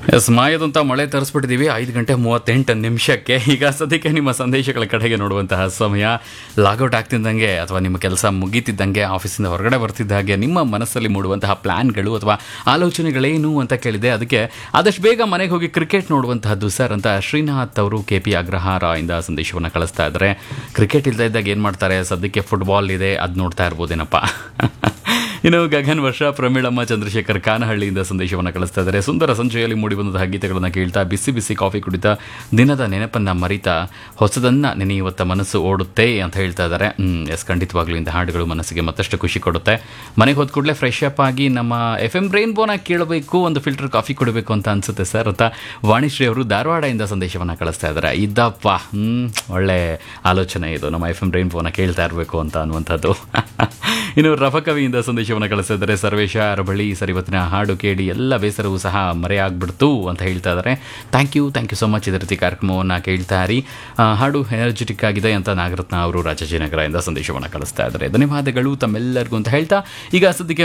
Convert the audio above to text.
S ಮಾಯದಂತ ಮಳೆ ತರಿಸ್ಬಿಟ್ಟಿದ್ದೀವಿ ಐದು ಗಂಟೆ ಮೂವತ್ತೆಂಟು ನಿಮಿಷಕ್ಕೆ ಈಗ ಸದ್ಯಕ್ಕೆ ನಿಮ್ಮ ಸಂದೇಶಗಳ ಕಡೆಗೆ ನೋಡುವಂತಹ ಸಮಯ ಲಾಗೌಟ್ ಆಗ್ತಿದ್ದಂಗೆ ಅಥವಾ ನಿಮ್ಮ ಕೆಲಸ ಮುಗೀತಿದ್ದಂಗೆ ಆಫೀಸಿಂದ ಹೊರಗಡೆ ಬರ್ತಿದ್ದ ಹಾಗೆ ನಿಮ್ಮ ಮನಸ್ಸಲ್ಲಿ ಮೂಡುವಂತಹ ಪ್ಲ್ಯಾನ್ಗಳು ಅಥವಾ ಆಲೋಚನೆಗಳೇನು ಅಂತ ಕೇಳಿದೆ ಅದಕ್ಕೆ ಆದಷ್ಟು ಬೇಗ ಮನೆಗೆ ಹೋಗಿ ಕ್ರಿಕೆಟ್ ನೋಡುವಂತಹದ್ದು ಸರ್ ಅಂತ ಶ್ರೀನಾಥ್ ಅವರು ಕೆ ಪಿ ಅಗ್ರಹಾರ ಇಂದ ಸಂದೇಶವನ್ನು ಕಳಿಸ್ತಾ ಇದ್ದಾರೆ ಕ್ರಿಕೆಟ್ ಇಲ್ಲದೆ ಇದ್ದಾಗ ಏನು ಮಾಡ್ತಾರೆ ಸದ್ಯಕ್ಕೆ ಫುಟ್ಬಾಲ್ ಇದೆ ಅದು ನೋಡ್ತಾ ಇರ್ಬೋದೇನಪ್ಪ ಇನ್ನು ಗಗನ್ ವರ್ಷ ಪ್ರಮೀಳಮ್ಮ ಚಂದ್ರಶೇಖರ್ ಕಾನಹಳ್ಳಿಯಿಂದ ಸಂದೇಶವನ್ನು ಕಳಿಸ್ತಾ ಇದ್ದಾರೆ ಸುಂದರ ಸಂಜೆಯಲ್ಲಿ ಮೂಡಿಬಂದಂತಹ ಗೀತೆಗಳನ್ನು ಕೇಳ್ತಾ ಬಿಸಿ ಬಿಸಿ ಕಾಫಿ ಕುಡಿತಾ ದಿನದ ನೆನಪನ್ನು ಮರಿತಾ ಹೊಸದನ್ನ ನೆನೆಯುವತ್ತ ಮನಸ್ಸು ಓಡುತ್ತೆ ಅಂತ ಹೇಳ್ತಾ ಇದ್ದಾರೆ ಹ್ಮ್, ಎಸ್ ಖಂಡಿತವಾಗ್ಲೂ ಇಂಥ ಹಾಡುಗಳು ಮನಸ್ಸಿಗೆ ಮತ್ತಷ್ಟು ಖುಷಿ ಕೊಡುತ್ತೆ ಮನೆಗೆ ಹೋದ ಕೂಡಲೇ ಫ್ರೆಶ್ ಅಪ್ ಆಗಿ ನಮ್ಮ ಎಫ್ ಎಂ ಬೋನ ಕೇಳಬೇಕು ಒಂದು ಫಿಲ್ಟರ್ ಕಾಫಿ ಕುಡಬೇಕು ಅಂತ ಅನ್ಸುತ್ತೆ ಸರ್ ಅಂತ ವಾಣಿಶ್ರೀ ಅವರು ಧಾರವಾಡದಿಂದ ಸಂದೇಶವನ್ನು ಕಳಿಸ್ತಾ ಇದ್ದಾರೆ ಇದ್ದಪ್ಪ ಹ್ಮ್, ಒಳ್ಳೆ ಆಲೋಚನೆ ಇದು ನಮ್ಮ ಎಫ್ ಎಂ ಬೋನ ಕೇಳ್ತಾ ಇರಬೇಕು ಅಂತ ಅನ್ನುವಂಥದ್ದು ಇನ್ನು ರಫಕವಿಯಿಂದ ಸಂದೇಶವನ್ನು ಕಳಿಸ್ತಾ ಇದ್ದಾರೆ ಸರ್ವೇಶ ಅರಬಳಿ ಸರ್ ಇವತ್ತಿನ ಹಾಡು ಕೇಳಿ ಎಲ್ಲ ಬೇಸರವೂ ಸಹ ಮರೆಯಾಗ್ಬಿಡ್ತು ಅಂತ ಹೇಳ್ತಾ ಇದ್ದಾರೆ thank you thank you so much ಇದೇ ರೀತಿ ಕಾರ್ಯಕ್ರಮವನ್ನು ಕೇಳ್ತಾ ಇರಿ ಆ, ಹಾಡು ಎನರ್ಜೆಟಿಕ್ ಆಗಿದೆ ಅಂತ ನಾಗರತ್ನ ಅವರು ರಾಜಾಜಿನಗರದಿಂದ ಸಂದೇಶವನ್ನು ಕಳಿಸ್ತಾ ಇದ್ದಾರೆ ಧನ್ಯವಾದಗಳು ತಮ್ಮೆಲ್ಲರಿಗೂ ಅಂತ ಹೇಳ್ತಾ ಈಗ ಸದ್ಯಕ್ಕೆ